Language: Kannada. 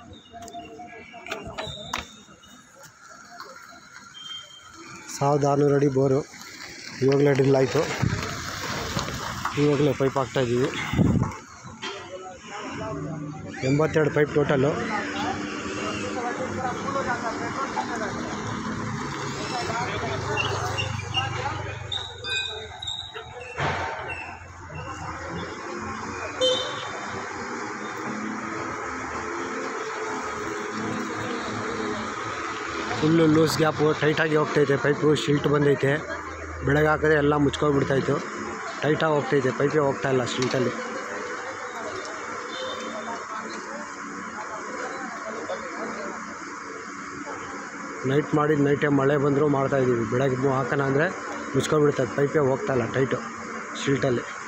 ಸಾವಿರದ ಆರುನೂರು ಅಡಿ ಬೋರು ಇವಾಗಲೇ ಡ್ರಿಲ್ ಆಯಿತು ಇವಾಗಲೇ ಪೈಪ್ ಹಾಕ್ತಾಯಿದ್ದೀವಿ ಎಂಬತ್ತೆರಡು pipe total full loose gap ಟೈಟಾಗಿ ಹೋಗ್ತೈತೆ ಪೈಪು ಶಿಲ್ಟ್ ಬಂದೈತೆ ಬೆಳಗ್ಗೆ ಹಾಕಿದ್ರೆ ಎಲ್ಲ ಮುಚ್ಕೊಂಡ್ಬಿಡ್ತಾಯಿತ್ತು ಟೈಟಾಗಿ ಹೋಗ್ತೈತೆ ಪೈಪೇ ಹೋಗ್ತಾ ಇಲ್ಲ ಶಿಲ್ಟಲ್ಲಿ ನೈಟ್ ಮಾಡಿ ನೈಟೇ ಮಳೆ ಬಂದರೂ ಮಾಡ್ತಾಯಿದ್ದೀವಿ ಬೆಳಗ್ಗೆ ಮು- ಹಾಕೋಣ ಅಂದರೆ ಮುಚ್ಕೊಂಡ್ಬಿಡ್ತದೆ ಪೈಪೇ ಹೋಗ್ತಾ ಇಲ್ಲ ಟೈಟು ಶಿಲ್ಟಲ್ಲಿ